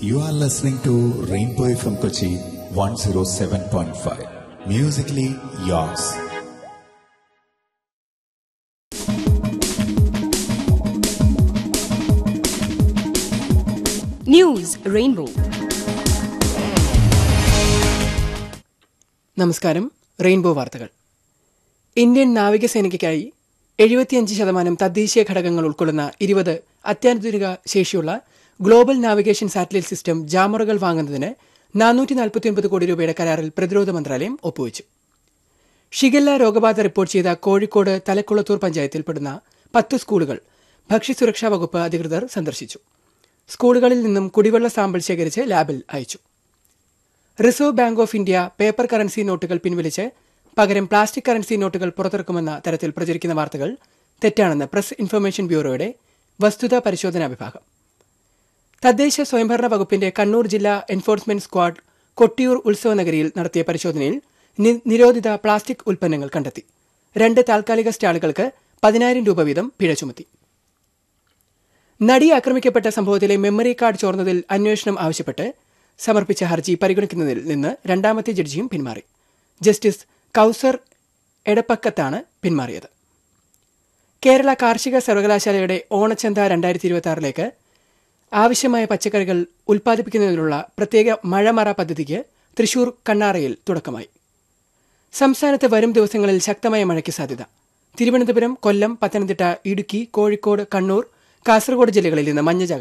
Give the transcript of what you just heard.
You are listening to Rainbow FM Kochi 107.5. Musically yours. News rainbow നമസ്കാരം rainbow വാർത്തകൾ Indian നാവികസേനയ്ക്കായി എഴുപത്തിയഞ്ച് ശതമാനം തദ്ദേശീയ ഘടകങ്ങൾ ഉൾക്കൊള്ളുന്ന ഇരുപത് അത്യാധുനിക ശേഷിയുള്ള ഗ്ലോബൽ നാവിഗേഷൻ സാറ്റലൈറ്റ് സിസ്റ്റം ജാമറുകൾ വാങ്ങുന്നതിന് നാനൂറ്റി നാൽപ്പത്തിയൊൻപത് കോടി രൂപയുടെ കരാറിൽ പ്രതിരോധ മന്ത്രാലയം ഒപ്പുവച്ചു ഷിഗല്ല രോഗബാധ റിപ്പോർട്ട് ചെയ്ത കോഴിക്കോട് തലക്കുളത്തൂർ പഞ്ചായത്തിൽപ്പെടുന്ന പത്ത് സ്കൂളുകൾ ഭക്ഷ്യസുരക്ഷാ വകുപ്പ് അധികൃതർ സന്ദർശിച്ചു സ്കൂളുകളിൽ നിന്നും കുടിവെള്ള സാമ്പിൾ ശേഖരിച്ച് ലാബിൽ അയച്ചു Reserve Bank of India paper currency നോട്ടുകൾ പിൻവലിച്ച് പകരം പ്ലാസ്റ്റിക് കറൻസി നോട്ടുകൾ പുറത്തിറക്കുമെന്ന തരത്തിൽ പ്രചരിക്കുന്ന വാർത്തകൾ തെറ്റാണെന്ന് പ്രസ് ഇൻഫർമേഷൻ ബ്യൂറോയുടെ വസ്തുതാ പരിശോധനാ വിഭാഗം തദ്ദേശ സ്വയംഭരണ വകുപ്പിന്റെ കണ്ണൂർ ജില്ലാ എൻഫോഴ്സ്മെന്റ് സ്ക്വാഡ് കൊട്ടിയൂർ ഉത്സവ നഗരിയിൽ നടത്തിയ പരിശോധനയിൽ നി- നിരോധിത പ്ലാസ്റ്റിക് ഉൽപ്പന്നങ്ങൾ കണ്ടെത്തി രണ്ട് താൽക്കാലിക സ്റ്റാളുകൾക്ക് പതിനായിരം രൂപ വീതം പിഴ ചുമത്തി നടി ആക്രമിക്കപ്പെട്ട സംഭവത്തിലെ മെമ്മറി കാർഡ് ചോർന്നതിൽ അന്വേഷണം ആവശ്യപ്പെട്ട് സമർപ്പിച്ച ഹർജി പരിഗണിക്കുന്നതിൽ നിന്ന് രണ്ടാമത്തെ ജഡ്ജിയും പിന്മാറി ജസ്റ്റിസ് കൌസർ എടപ്പക്കത്താണ് പിന്മാറിയത് കേരള കാർഷിക സർവകലാശാലയുടെ ഓണച്ചന്ത രണ്ടായിരത്തി ഇരുപത്തി ആറിലേക്ക് ആവശ്യമായ പച്ചക്കറികൾ ഉൽപ്പാദിപ്പിക്കുന്നതിനുള്ള പ്രത്യേക മഴമറ പദ്ധതിക്ക് തൃശൂർ കണ്ണാറയിൽ തുടക്കമായി സംസ്ഥാനത്ത് വരും ദിവസങ്ങളിൽ ശക്തമായ മഴയ്ക്ക് സാധ്യത തിരുവനന്തപുരം കൊല്ലം പത്തനംതിട്ട ഇടുക്കി കോഴിക്കോട് കണ്ണൂർ കാസർഗോഡ് ജില്ലകളിൽ ഇന്ന് മഞ്ഞ ജാഗ്രത